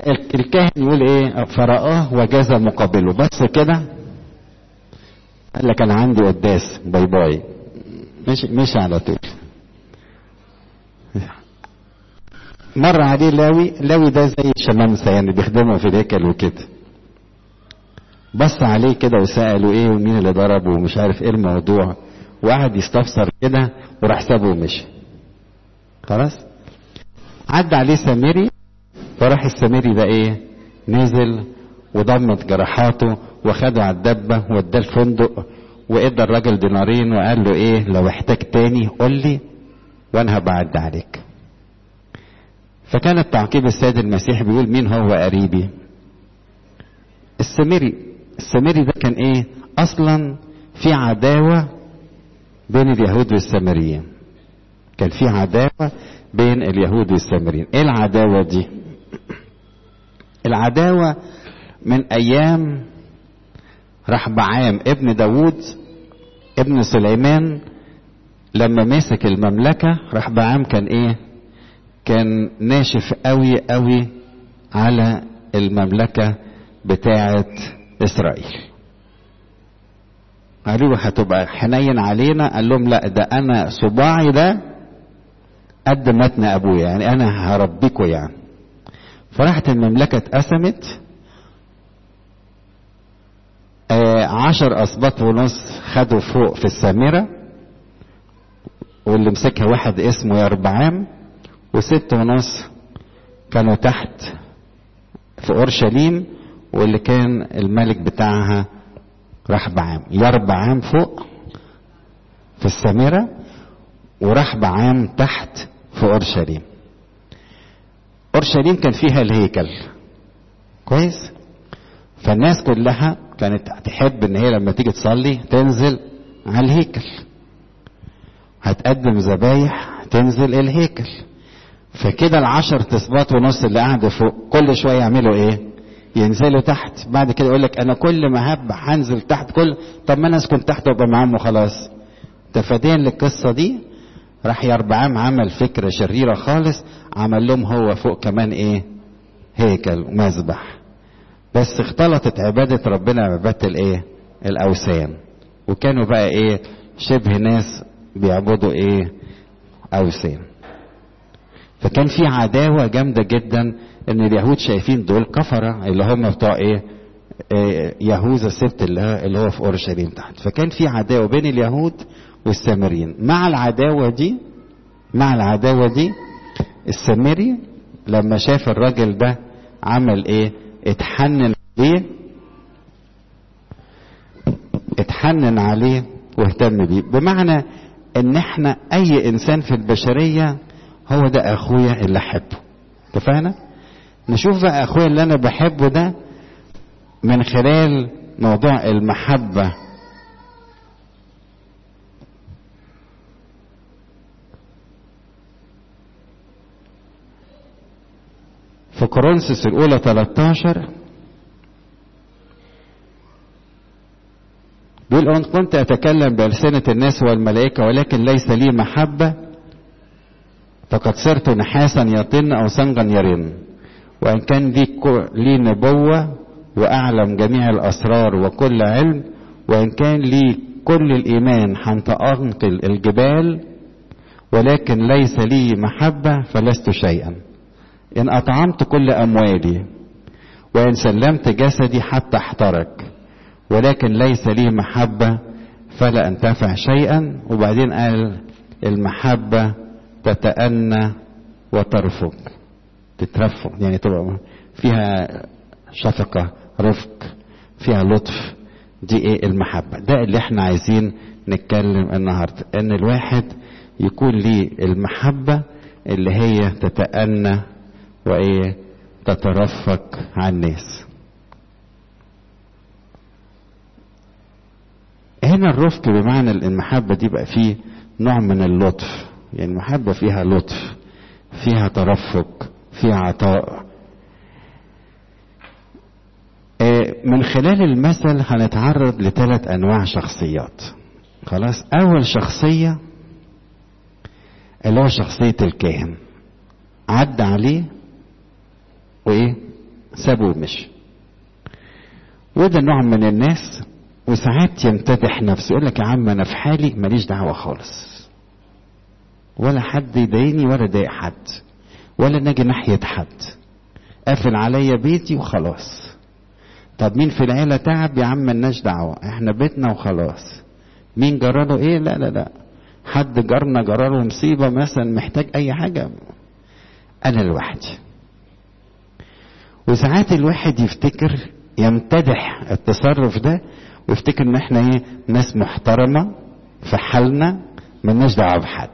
الكاهن يقول ايه فرآه وجاز مقابله بس كده قال لك انا عندي قداس باي باي مش مش على طول مر عليه لاوي لاوي ده زي الشمامسه يعني بيخدموا في الهيكل وكده بص عليه كده وسأله ايه ومين اللي ضربه ومش عارف ايه الموضوع وقعد يستفسر كده وراح سابه ومشي خلاص عدى عليه سامري فراح السامري ده ايه نزل وضمت جراحاته وخده على الدبة واداه الفندق وادى الراجل دينارين وقال له ايه لو احتاج تاني قول لي وانا هبعد عليك فكان التعقيب السيد المسيح بيقول مين هو قريبي السامري السامري ده كان ايه اصلا في عداوة بين اليهود والسامريين كان في عداوة بين اليهود والسامريين ايه العداوة دي العداوة من ايام رحبعام ابن داوود ابن سليمان لما مسك المملكة رحبعام كان ايه كان ناشف قوي قوي على المملكة بتاعة اسرائيل قالوا له هتبقى حنين علينا قال لهم لا ده انا صباعي ده قد متن ابويا يعني انا هربيكوا يعني فراحت المملكة اتقسمت آه عشر اسباط ونص خدوا فوق في السامرة واللي مسكها واحد اسمه يربعام وست ونص كانوا تحت في اورشليم واللي كان الملك بتاعها رحبعام يربعام فوق في السامرة ورحبعام تحت في اورشليم اورشليم كان فيها الهيكل كويس فالناس كلها كانت تحب ان هي لما تيجي تصلي تنزل على الهيكل هتقدم ذبايح تنزل الهيكل فكده العشر تسباط ونص اللي قاعدوا فوق كل شويه يعملوا ايه ينزلوا تحت بعد كده يقول لك انا كل ما هب هنزل تحت كل طب ما انا اسكن تحت وابقى معاهم وخلاص تفاديا للقصه دي راح يربعام عمل فكره شريره خالص عمل لهم هو فوق كمان ايه هيكل ومذبح بس اختلطت عباده ربنا بعباده الايه الاوثان وكانوا بقى ايه شبه ناس بيعبدوا ايه اوثان فكان في عداوة جامدة جدا ان اليهود شايفين دول كفرة اللي هم بتوع ايه, إيه يهوذا السبت اللي, اللي هو في اورشليم تحت فكان في عداوة بين اليهود والسامريين مع العداوة دي مع العداوة دي السامري لما شاف الراجل ده عمل ايه اتحنن عليه اتحنن عليه واهتم بيه بمعنى ان احنا اي انسان في البشريه هو ده اخويا اللي احبه اتفقنا نشوف بقى اخويا اللي انا بحبه ده من خلال موضوع المحبة في كورنثوس الأولى 13 بيقول أن كنت أتكلم بألسنة الناس والملائكة ولكن ليس لي محبة فقد صرت نحاسا يطن او صنغا يرن وان كان لي لي نبوه واعلم جميع الاسرار وكل علم وان كان لي كل الايمان حتى انقل الجبال ولكن ليس لي محبه فلست شيئا ان اطعمت كل اموالي وان سلمت جسدي حتى احترق ولكن ليس لي محبه فلا انتفع شيئا وبعدين قال المحبه تتأنى وترفق تترفق يعني تبقى فيها شفقة رفق فيها لطف دي ايه المحبة ده اللي احنا عايزين نتكلم النهاردة ان الواحد يكون ليه المحبة اللي هي تتأنى وايه تترفق على الناس هنا الرفق بمعنى المحبة دي بقى فيه نوع من اللطف يعني المحبة فيها لطف فيها ترفق فيها عطاء من خلال المثل هنتعرض لثلاث انواع شخصيات خلاص اول شخصية اللي هو شخصية الكاهن عدى عليه وايه سابه ومشي وده نوع من الناس وساعات يمتدح نفسه يقول لك يا عم انا في حالي ماليش دعوه خالص ولا حد يضايقني ولا ضايق حد ولا ناجي ناحيه حد قافل عليا بيتي وخلاص طب مين في العيله تعب يا عم ملناش دعوه احنا بيتنا وخلاص مين جراله ايه لا لا لا حد جارنا جراله مصيبه مثلا محتاج اي حاجه انا لوحدي وساعات الواحد يفتكر يمتدح التصرف ده ويفتكر ان احنا ايه ناس محترمه في حالنا ملناش دعوه بحد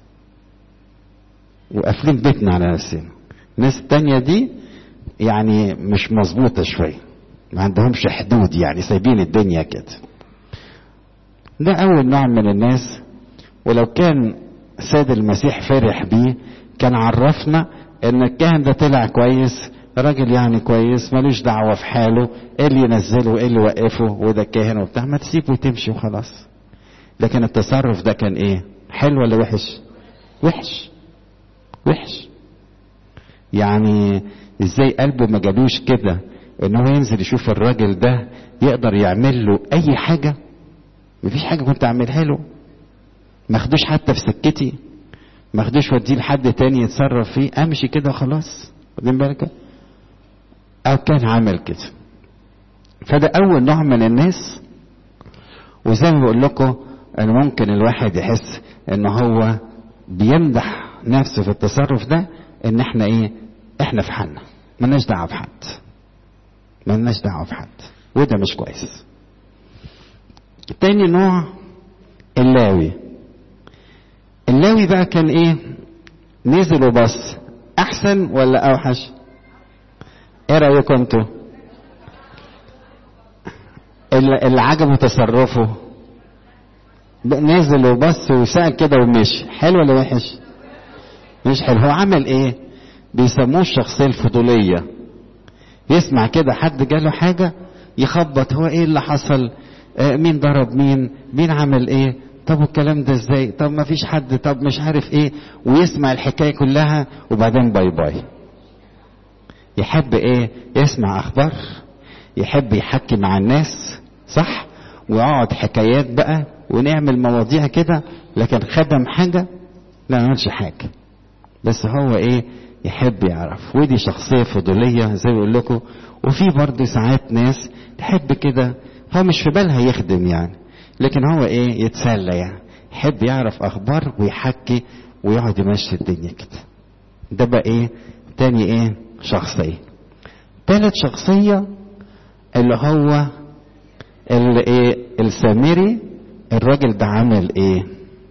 وقافلين بيتنا على نفسنا الناس التانية دي يعني مش مظبوطة شوية ما عندهمش حدود يعني سايبين الدنيا كده ده أول نوع من الناس ولو كان سيد المسيح فرح بيه كان عرفنا ان الكاهن ده طلع كويس راجل يعني كويس ملوش دعوه في حاله ايه اللي ينزله وايه اللي يوقفه وده كاهن وبتاع ما تسيبه وتمشي وخلاص لكن التصرف ده كان ايه حلو ولا وحش وحش وحش يعني ازاي قلبه ما جالوش كده ان هو ينزل يشوف الراجل ده يقدر يعمل له اي حاجه مفيش حاجه كنت اعملها له ما خدوش حتى في سكتي ما خدوش وديه لحد تاني يتصرف فيه امشي كده وخلاص واخدين بالك او كان عمل كده فده اول نوع من الناس وزي ما بقول لكم ان ممكن الواحد يحس ان هو بيمدح نفسه في التصرف ده ان احنا ايه احنا في حالنا ملناش دعوه بحد ملناش دعوه بحد وده مش كويس تاني نوع اللاوي اللاوي بقى كان ايه نزل وبص احسن ولا اوحش ايه رايكم انتوا اللي عجبه تصرفه نزل وبص وسأل كده ومشي حلو ولا وحش مش حلو هو عمل ايه بيسموه الشخصية الفضولية يسمع كده حد جاله حاجة يخبط هو ايه اللي حصل آه مين ضرب مين مين عمل ايه طب والكلام ده ازاي طب ما فيش حد طب مش عارف ايه ويسمع الحكاية كلها وبعدين باي باي يحب ايه يسمع اخبار يحب يحكي مع الناس صح ويقعد حكايات بقى ونعمل مواضيع كده لكن خدم حاجة لا ما عملش حاجة بس هو ايه يحب يعرف ودي شخصية فضولية زي ما بقول لكم وفي برضه ساعات ناس تحب كده هو مش في بالها يخدم يعني لكن هو ايه يتسلى يعني يحب يعرف اخبار ويحكي ويقعد يمشي الدنيا كده ده بقى ايه تاني ايه شخصية تالت شخصية اللي هو اللي ايه السامري الراجل ده عمل ايه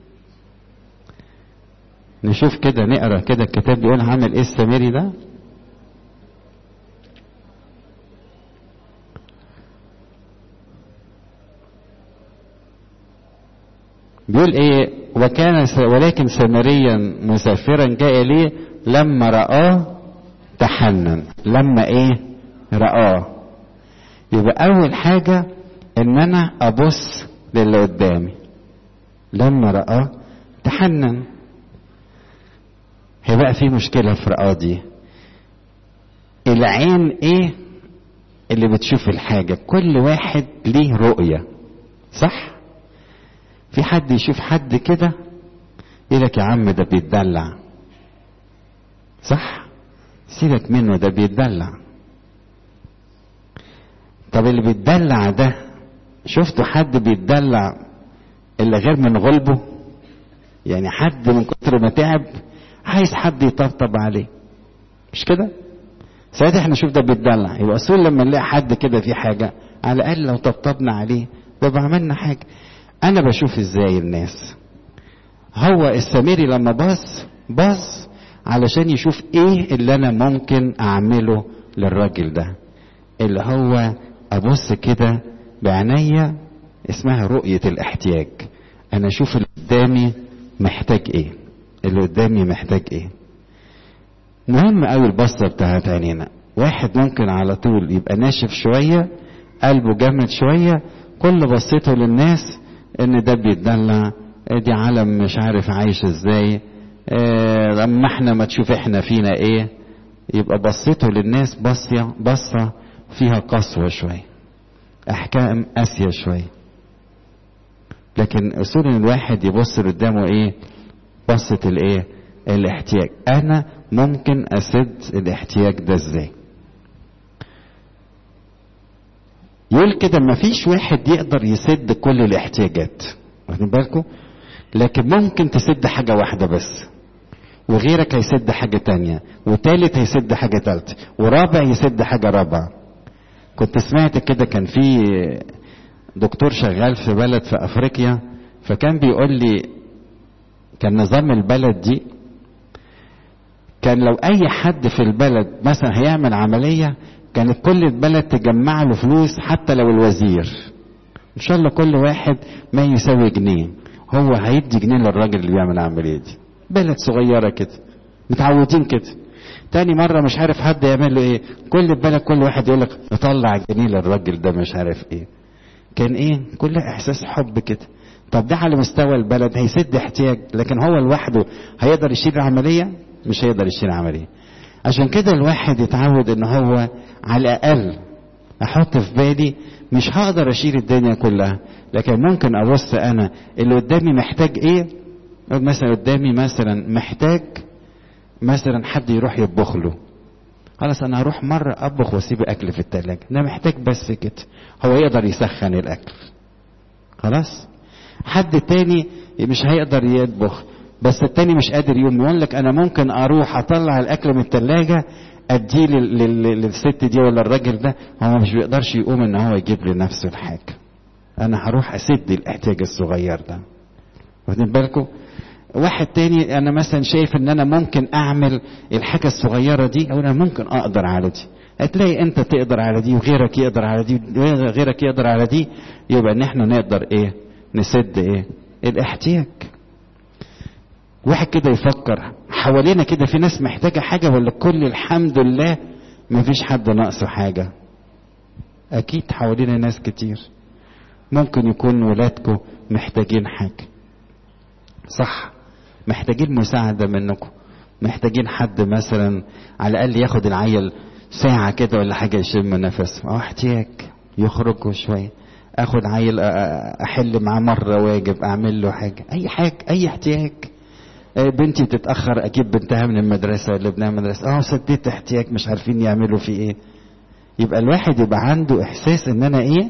نشوف كده نقرا كده الكتاب بيقول عمل ايه السامري ده بيقول ايه وكان ولكن سامريا مسافرا جاء ليه لما رآه تحنن لما ايه رآه يبقى اول حاجة ان انا ابص للي قدامي لما رآه تحنن هي بقى في مشكلة في رآه دي العين ايه اللي بتشوف الحاجة كل واحد ليه رؤية صح في حد يشوف حد كده يقول لك يا عم ده بيتدلع صح سيبك منه ده بيتدلع طب اللي بيتدلع ده شفتوا حد بيتدلع اللي غير من غلبه يعني حد من كتر ما تعب عايز حد يطبطب عليه مش كده ساعتها احنا نشوف ده بيتدلع يبقى اصول لما نلاقي حد كده في حاجه على الاقل لو طبطبنا عليه يبقى عملنا حاجه انا بشوف ازاي الناس هو السامري لما باص باص علشان يشوف ايه اللي انا ممكن اعمله للراجل ده اللي هو ابص كده بعينيا اسمها رؤية الاحتياج انا اشوف اللي قدامي محتاج ايه اللي قدامي محتاج ايه مهم قوي البصة بتاعت عينينا واحد ممكن على طول يبقى ناشف شوية قلبه جامد شوية كل بصيته للناس ان ده بيتدلع دي عالم مش عارف عايش ازاي اه لما احنا ما تشوف احنا فينا ايه يبقى بصيته للناس بصية بصة فيها قسوة شوية أحكام قاسية شوية لكن أصول الواحد يبص قدامه إيه بصة الإيه الاحتياج أنا ممكن أسد الاحتياج ده إزاي يقول كده مفيش واحد يقدر يسد كل الاحتياجات واخدين بالكم لكن ممكن تسد حاجة واحدة بس وغيرك هيسد حاجة تانية وتالت هيسد حاجة تالتة ورابع يسد حاجة رابعة كنت سمعت كده كان في دكتور شغال في بلد في افريقيا فكان بيقول لي كان نظام البلد دي كان لو اي حد في البلد مثلا هيعمل عملية كانت كل البلد تجمع له فلوس حتى لو الوزير ان شاء الله كل واحد ما يساوي جنيه هو هيدي جنيه للراجل اللي بيعمل العملية دي بلد صغيرة كده متعودين كده تاني مرة مش عارف حد يعمل له ايه كل البلد كل واحد يقول لك اطلع جنيه للراجل ده مش عارف ايه كان ايه كل احساس حب كده طب ده على مستوى البلد هيسد احتياج لكن هو لوحده هيقدر يشيل العملية مش هيقدر يشيل العملية عشان كده الواحد يتعود ان هو على الاقل احط في بالي مش هقدر اشيل الدنيا كلها لكن ممكن ابص انا اللي قدامي محتاج ايه مثلا قدامي مثلا محتاج مثلا حد يروح يطبخ له خلاص انا هروح مره اطبخ واسيب اكل في التلاجة ده محتاج بس كده هو يقدر يسخن الاكل خلاص حد تاني مش هيقدر يطبخ بس التاني مش قادر يقوم يقول لك انا ممكن اروح اطلع الاكل من التلاجة اديه للست دي ولا الراجل ده هو مش بيقدرش يقوم ان هو يجيب لنفسه الحاجه انا هروح اسد الاحتياج الصغير ده واخدين بالكم واحد تاني انا مثلا شايف ان انا ممكن اعمل الحاجة الصغيرة دي او انا ممكن اقدر على دي هتلاقي انت تقدر على دي وغيرك يقدر على دي وغيرك يقدر على دي يبقى ان احنا نقدر ايه نسد ايه الاحتياج واحد كده يفكر حوالينا كده في ناس محتاجة حاجة ولا كل الحمد لله مفيش حد ناقصه حاجة اكيد حوالينا ناس كتير ممكن يكون ولادكم محتاجين حاجة صح محتاجين مساعدة منكم محتاجين حد مثلا على الأقل ياخد العيل ساعة كده ولا حاجة يشم نفسه أو احتياج يخرجوا شوية اخد عيل احل معاه مرة واجب اعمل له حاجة اي حاجة اي احتياج بنتي تتأخر اجيب بنتها من المدرسة ولا ابنها من المدرسة اه سديت احتياج مش عارفين يعملوا فيه ايه يبقى الواحد يبقى عنده احساس ان انا ايه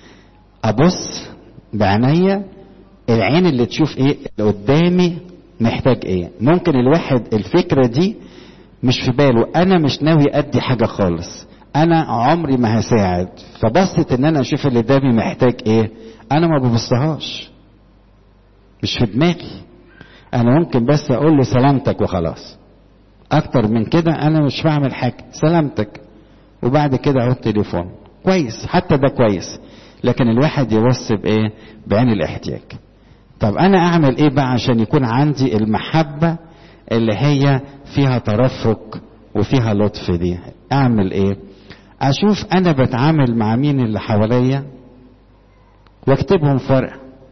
ابص بعينيا العين اللي تشوف ايه اللي قدامي محتاج ايه ممكن الواحد الفكرة دي مش في باله انا مش ناوي ادي حاجة خالص انا عمري ما هساعد فبصت ان انا اشوف اللي قدامي محتاج ايه انا ما ببصهاش مش في دماغي انا ممكن بس اقول له سلامتك وخلاص اكتر من كده انا مش بعمل حاجة سلامتك وبعد كده اهو التليفون كويس حتى ده كويس لكن الواحد يبص بايه بعين الاحتياج طب انا اعمل ايه بقى عشان يكون عندي المحبة اللي هي فيها ترفق وفيها لطف دي اعمل ايه اشوف انا بتعامل مع مين اللي حواليا واكتبهم فرق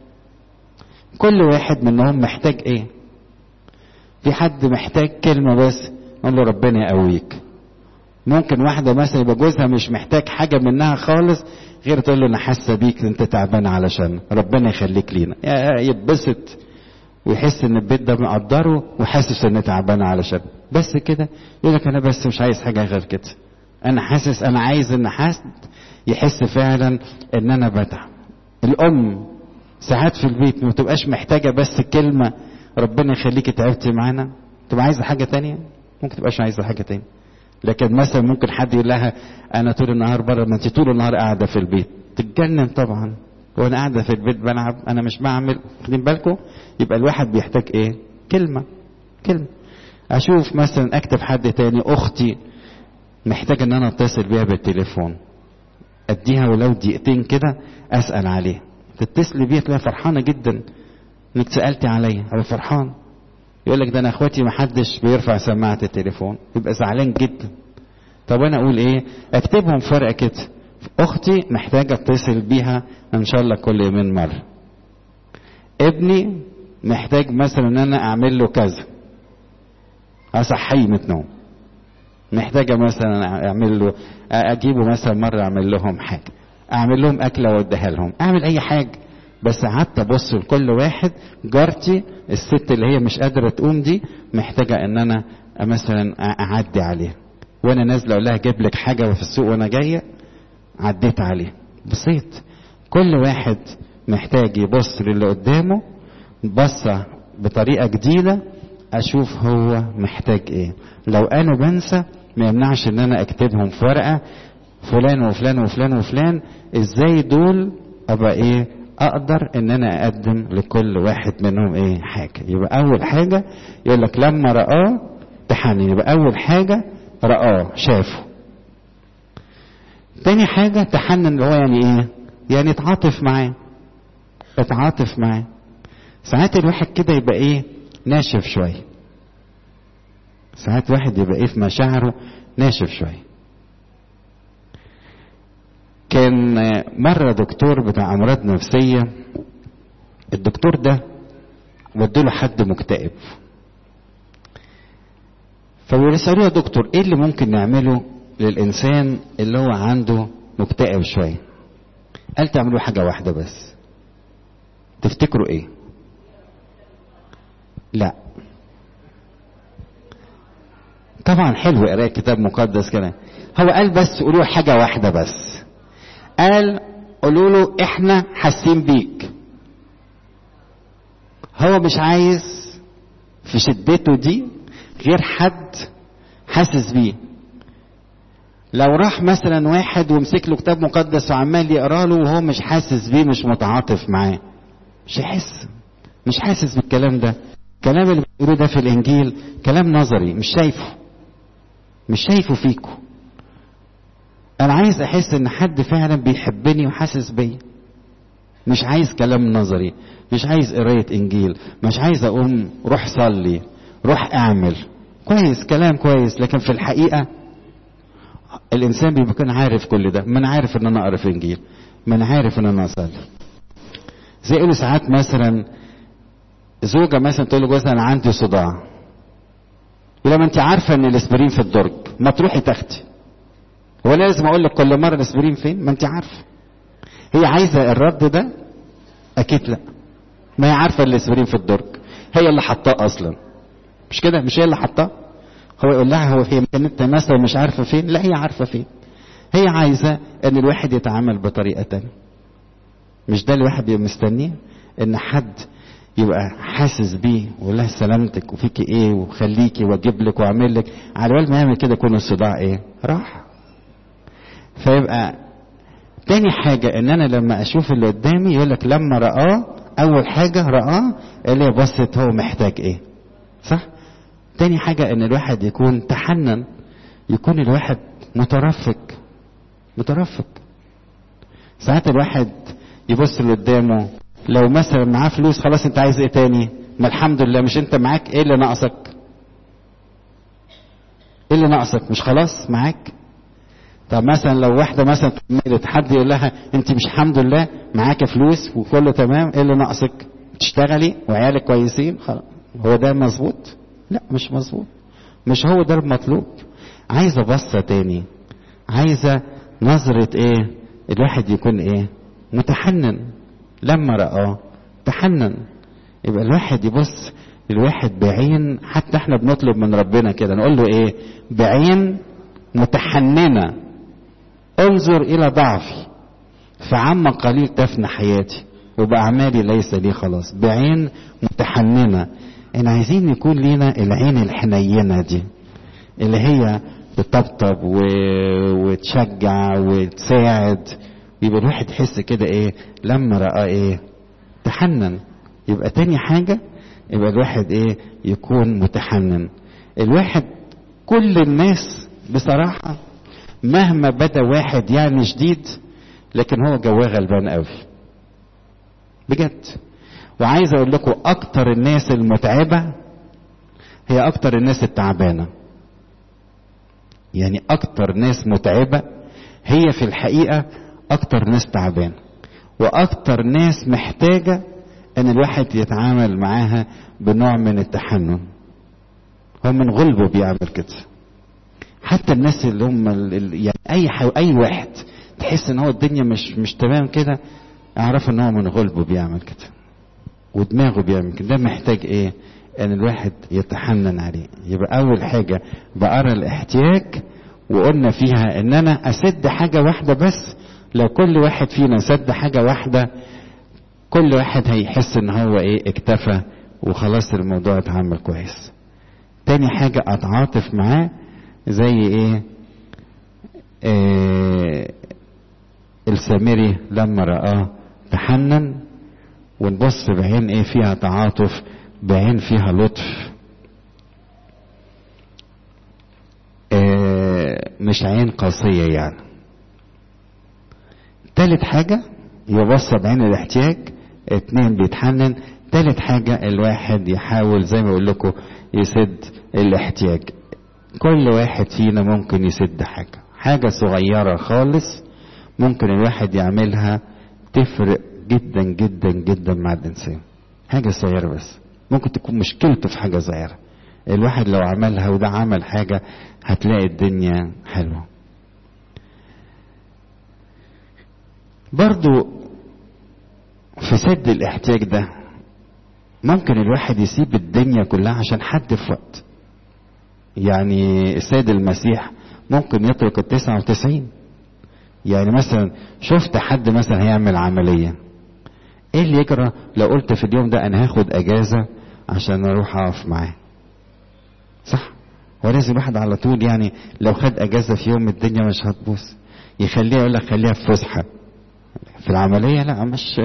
كل واحد منهم محتاج ايه في حد محتاج كلمة بس اقول له ربنا يقويك ممكن واحدة مثلا يبقى جوزها مش محتاج حاجة منها خالص غير تقول له انا حاسة بيك انت تعبان علشان ربنا يخليك لينا يتبسط ويحس ان البيت ده مقدره وحاسس ان تعبان علشان بس كده يقول لك انا بس مش عايز حاجة غير كده انا حاسس انا عايز ان حاسس يحس فعلا ان انا بتعب الام ساعات في البيت ما تبقاش محتاجة بس كلمة ربنا يخليكي تعبتي معانا تبقى عايزة حاجة تانية ممكن تبقاش عايزة حاجة تانية لكن مثلا ممكن حد يقول لها انا طول النهار بره ما انت طول النهار قاعده في البيت تتجنن طبعا وانا قاعده في البيت بلعب انا مش بعمل واخدين بالكم يبقى الواحد بيحتاج ايه كلمه كلمه اشوف مثلا اكتب حد تاني اختي محتاج ان انا اتصل بيها بالتليفون اديها ولو دقيقتين كده اسال عليها تتصلي بيها تلاقيها فرحانه جدا انك سالتي عليا او فرحان يقول لك ده انا اخواتي ما حدش بيرفع سماعه التليفون يبقى زعلان جدا طب انا اقول ايه اكتبهم فرق كده اختي محتاجه اتصل بيها ان شاء الله كل يومين مره ابني محتاج مثلا ان انا اعمل له كذا اصحيه من النوم محتاجة مثلا اعمل له اجيبه مثلا مرة اعمل لهم حاجة اعمل لهم اكلة واديها لهم اعمل اي حاجة بس قعدت ابص لكل واحد جارتي الست اللي هي مش قادرة تقوم دي محتاجة ان انا مثلا اعدي عليها وانا نازلة اقول لها اجيب لك حاجة في السوق وانا جاية عديت عليه بسيط كل واحد محتاج يبص للي قدامه بصة بطريقة جديدة اشوف هو محتاج ايه لو انا بنسى ما يمنعش ان انا اكتبهم في ورقة فلان وفلان وفلان وفلان ازاي دول ابقى ايه اقدر ان انا اقدم لكل واحد منهم ايه حاجة يبقى اول حاجة يقول لك لما رآه تحنن يبقى اول حاجة رآه شافه تاني حاجة تحنن اللي هو يعني ايه يعني اتعاطف معاه اتعاطف معاه ساعات الواحد كده يبقى ايه ناشف شوية ساعات واحد يبقى ايه في مشاعره ناشف شوية كان مرة دكتور بتاع أمراض نفسية الدكتور ده ودوله حد مكتئب فبيسألوه يا دكتور ايه اللي ممكن نعمله للإنسان اللي هو عنده مكتئب شوية قال تعملوا حاجة واحدة بس تفتكروا ايه لا طبعا حلو قراءة كتاب مقدس كده هو قال بس قولوا حاجة واحدة بس قال قولوا له احنا حاسين بيك هو مش عايز في شدته دي غير حد حاسس بيه لو راح مثلا واحد ومسك له كتاب مقدس وعمال يقرا له وهو مش حاسس بيه مش متعاطف معاه مش هيحس مش حاسس بالكلام ده الكلام اللي بيقولوه ده في الانجيل كلام نظري مش شايفه مش شايفه فيكم انا عايز احس ان حد فعلا بيحبني وحاسس بيا مش عايز كلام نظري مش عايز قرايه انجيل مش عايز اقوم روح صلي روح اعمل كويس كلام كويس لكن في الحقيقه الانسان بيكون عارف كل ده ما انا عارف ان انا اقرا في انجيل ما انا عارف ان انا اصلي زي يقولوا ساعات مثلا زوجة مثلا تقول لجوزها انا عندي صداع يقول ما انت عارفة ان الاسبرين في الدرج ما تروحي تاخدي هو لازم اقول لك كل مرة الاسبرين فين ما انت عارفة هي عايزة الرد ده اكيد لا ما هي عارفة الاسبرين في الدرج هي اللي حطاه اصلا مش كده مش هي اللي حطاه هو يقول لها هو هي كانت مثلا مش عارفة فين لا هي عارفة فين هي عايزة ان الواحد يتعامل بطريقة تانية مش ده الواحد بيبقى مستنيه ان حد يبقى حاسس بيه ويقول لها سلامتك وفيكي ايه وخليكي واجيب لك واعمل لك على بال ما يعمل كده يكون الصداع ايه راح فيبقى تاني حاجة ان انا لما اشوف اللي قدامي يقول لك لما رآه اول حاجة رآه اللي بصت هو محتاج ايه صح تاني حاجة ان الواحد يكون تحنن يكون الواحد مترفق مترفق ساعات الواحد يبص لقدامه لو مثلا معاه فلوس خلاص انت عايز ايه تاني ما الحمد لله مش انت معاك ايه اللي ناقصك ايه اللي ناقصك مش خلاص معاك طب مثلا لو واحده مثلا كملت حد يقول لها انت مش الحمد لله معاك فلوس وكله تمام ايه اللي ناقصك تشتغلي وعيالك كويسين خلاص هو ده مظبوط لا مش مظبوط مش هو ده المطلوب عايزه بصه تاني عايزه نظره ايه الواحد يكون ايه متحنن لما رآه تحنن يبقى الواحد يبص الواحد بعين حتى احنا بنطلب من ربنا كده نقول له ايه بعين متحننة انظر الى ضعفي فعما قليل تفنى حياتي وبأعمالي ليس لي خلاص بعين متحننة ان عايزين يكون لينا العين الحنينة دي اللي هي بتطبطب و... وتشجع وتساعد يبقى الواحد يحس كده ايه لما رأى ايه تحنن يبقى تاني حاجة يبقى الواحد ايه يكون متحنن الواحد كل الناس بصراحة مهما بدا واحد يعني شديد لكن هو جواه غلبان قوي بجد وعايز اقول لكم اكتر الناس المتعبة هي اكتر الناس التعبانة يعني اكتر ناس متعبة هي في الحقيقة اكتر ناس تعبان واكتر ناس محتاجة ان الواحد يتعامل معاها بنوع من التحنن هو من غلبه بيعمل كده حتى الناس اللي هم ال- ال- يعني اي حو... اي واحد تحس ان هو الدنيا مش مش تمام كده اعرف ان هو من غلبه بيعمل كده ودماغه بيعمل كده ده محتاج ايه ان الواحد يتحنن عليه يبقى اول حاجة بقرا الاحتياج وقلنا فيها ان انا اسد حاجة واحدة بس لو كل واحد فينا سد حاجة واحدة كل واحد هيحس ان هو ايه اكتفى وخلاص الموضوع اتعمل كويس تاني حاجة اتعاطف معاه زي ايه آه السامري لما رآه تحنن ونبص بعين ايه فيها تعاطف بعين فيها لطف آه مش عين قاسية يعني تالت حاجة يبص بعين الاحتياج اتنين بيتحنن تالت حاجة الواحد يحاول زي ما بقول لكم يسد الاحتياج كل واحد فينا ممكن يسد حاجة حاجة صغيرة خالص ممكن الواحد يعملها تفرق جدا جدا جدا مع الإنسان حاجة صغيرة بس ممكن تكون مشكلته في حاجة صغيرة الواحد لو عملها وده عمل حاجة هتلاقي الدنيا حلوة برضو في سد الاحتياج ده ممكن الواحد يسيب الدنيا كلها عشان حد في وقت يعني السيد المسيح ممكن يترك التسعة وتسعين يعني مثلا شفت حد مثلا هيعمل عملية ايه اللي يجرى لو قلت في اليوم ده انا هاخد اجازة عشان اروح اقف معاه صح هو لازم الواحد على طول يعني لو خد اجازة في يوم الدنيا مش هتبوظ يخليها يقول لك خليها في فسحة في العملية لا مش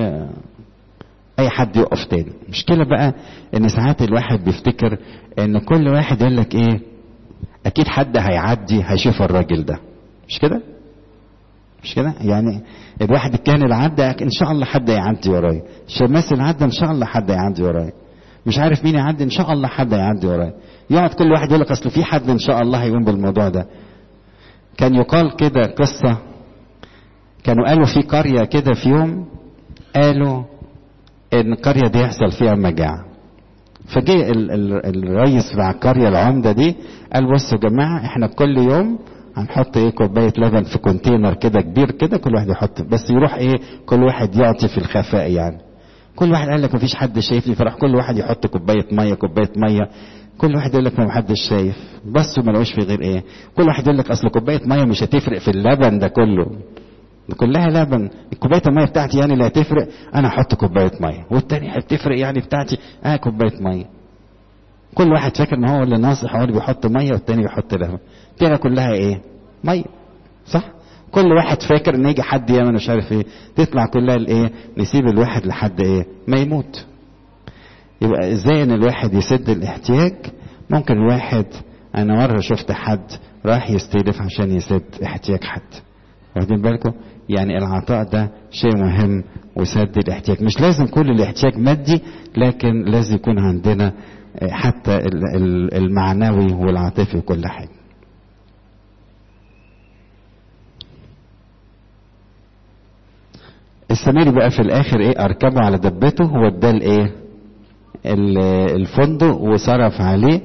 اي حد يقف تاني مشكلة بقى ان ساعات الواحد بيفتكر ان كل واحد يقول لك ايه اكيد حد هيعدي هيشوف الراجل ده مش كده مش كده يعني الواحد كان اللي عدى ان شاء الله حد يعدي ورايا الشماس اللي عدى ان شاء الله حد يعدي ورايا مش عارف مين يعدي ان شاء الله حد يعدي ورايا يقعد كل واحد يقول لك اصل في حد ان شاء الله هيقوم بالموضوع ده كان يقال كده قصه كانوا قالوا في قريه كده في يوم قالوا ان القريه دي يحصل فيها مجاعه فجه ال- ال- الرئيس بتاع القريه العمده دي قال بصوا يا جماعه احنا كل يوم هنحط ايه كوبايه لبن في كونتينر كده كبير كده كل واحد يحط بس يروح ايه كل واحد يعطي في الخفاء يعني كل واحد قال لك مفيش حد شايفني فراح كل واحد يحط كوبايه ميه كوبايه ميه كل واحد يقول لك ما حدش شايف بس ما لقوش في غير ايه كل واحد يقول لك اصل كوبايه ميه مش هتفرق في اللبن ده كله ده كلها لبن كوبايه الميه بتاعتي يعني اللي هتفرق انا احط كوبايه ميه والتاني هتفرق يعني بتاعتي اه كوبايه ميه كل واحد فاكر ان هو اللي ناصح هو اللي بيحط ميه والتاني بيحط لبن كده كلها ايه ميه صح كل واحد فاكر ان يجي حد يعمل مش عارف ايه تطلع كلها الايه نسيب الواحد لحد ايه ما يموت يبقى ازاي ان الواحد يسد الاحتياج ممكن الواحد انا مره شفت حد راح يستلف عشان يسد احتياج حد واخدين بالكم يعني العطاء ده شيء مهم وسد الاحتياج مش لازم كل الاحتياج مادي لكن لازم يكون عندنا حتى ال- ال- المعنوي والعاطفي وكل حاجه السميري بقى في الاخر ايه اركبه على دبته واداه الايه ال- الفندق وصرف عليه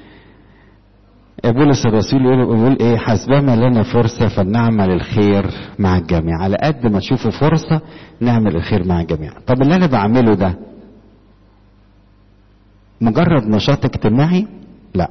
بولس الرسول يقول, يقول ايه حسبما لنا فرصة فلنعمل الخير مع الجميع على قد ما تشوفوا فرصة نعمل الخير مع الجميع طب اللي انا بعمله ده مجرد نشاط اجتماعي لا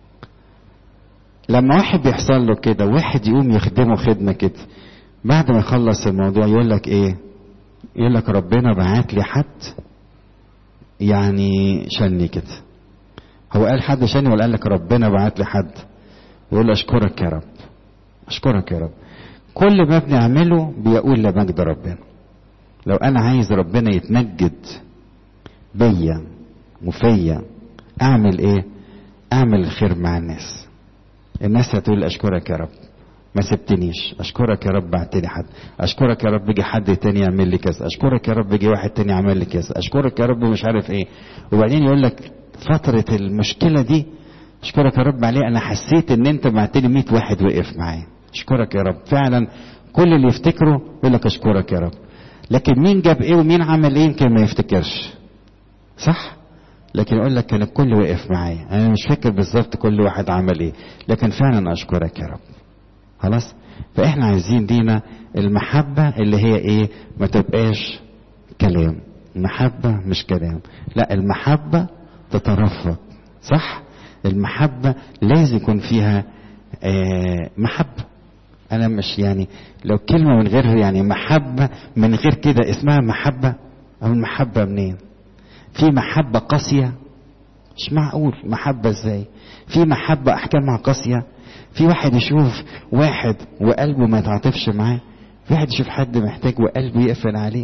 لما واحد بيحصل له كده واحد يقوم يخدمه خدمة كده بعد ما يخلص الموضوع يقول لك ايه يقول لك ربنا بعت لي حد يعني شني كده هو قال حد شاني ولا قال لك ربنا بعت لي حد يقول له اشكرك يا رب اشكرك يا رب كل ما بنعمله بيقول لمجد ربنا لو انا عايز ربنا يتمجد بيا وفيا اعمل ايه اعمل الخير مع الناس الناس هتقول اشكرك يا رب ما سبتنيش اشكرك يا رب بعت لي حد اشكرك يا رب يجي حد تاني يعمل لي كذا اشكرك يا رب يجي واحد تاني يعمل لي كذا اشكرك يا رب مش عارف ايه وبعدين يقول لك فترة المشكلة دي اشكرك يا رب عليه انا حسيت ان انت بعت لي 100 واحد وقف معايا اشكرك يا رب فعلا كل اللي يفتكره يقول لك اشكرك يا رب لكن مين جاب ايه ومين عمل ايه يمكن ما يفتكرش صح لكن يقول لك كان الكل وقف معايا انا مش فاكر بالظبط كل واحد عمل ايه لكن فعلا اشكرك يا رب خلاص فاحنا عايزين دينا المحبة اللي هي ايه ما تبقاش كلام المحبة مش كلام لا المحبة تترفق صح المحبة لازم يكون فيها آه محبة انا مش يعني لو كلمة من غير يعني محبة من غير كده اسمها محبة او المحبة منين في محبة قاسية مش معقول محبة ازاي في محبة احكامها قاسية في واحد يشوف واحد وقلبه ما يتعاطفش معاه في واحد يشوف حد محتاج وقلبه يقفل عليه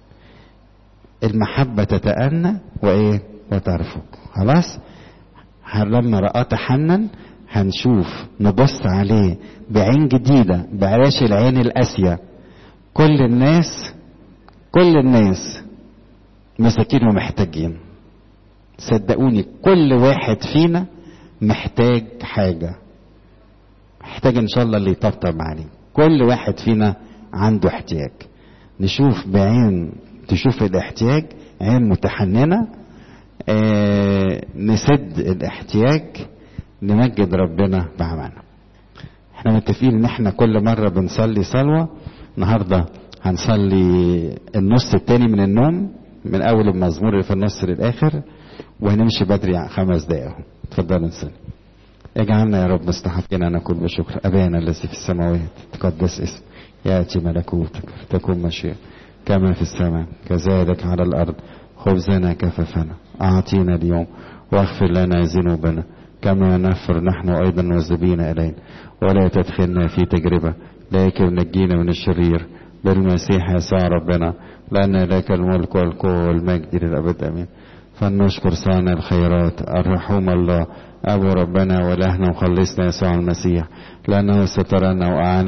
المحبة تتأنى وإيه وترفق خلاص لما رأى تحنن هنشوف نبص عليه بعين جديدة بعلاش العين القاسية كل الناس كل الناس مساكين ومحتاجين صدقوني كل واحد فينا محتاج حاجة محتاج ان شاء الله اللي يطبطب عليه كل واحد فينا عنده احتياج نشوف بعين تشوف الاحتياج عين متحننة آه نسد الاحتياج نمجد ربنا بعملنا احنا متفقين ان احنا كل مرة بنصلي صلوة النهاردة هنصلي النص التاني من النوم من اول المزمور اللي في النص للاخر وهنمشي بدري خمس دقايق اتفضل نصلي اجعلنا يا رب مستحقين ان نكون بشكر ابانا الذي في السماوات تقدس اسم ياتي ملكوتك تكون مشيئة كما في السماء كذلك على الارض خبزنا كففنا اعطينا اليوم واغفر لنا ذنوبنا كما نغفر نحن ايضا مذنبين الينا ولا تدخلنا في تجربه لكن نجينا من الشرير بالمسيح يسوع ربنا لان لك الملك والقوه والمجد للابد امين فلنشكر صانع الخيرات الرحوم الله أبو ربنا ولهنا وخلصنا يسوع المسيح لأنه سترنا وأعاننا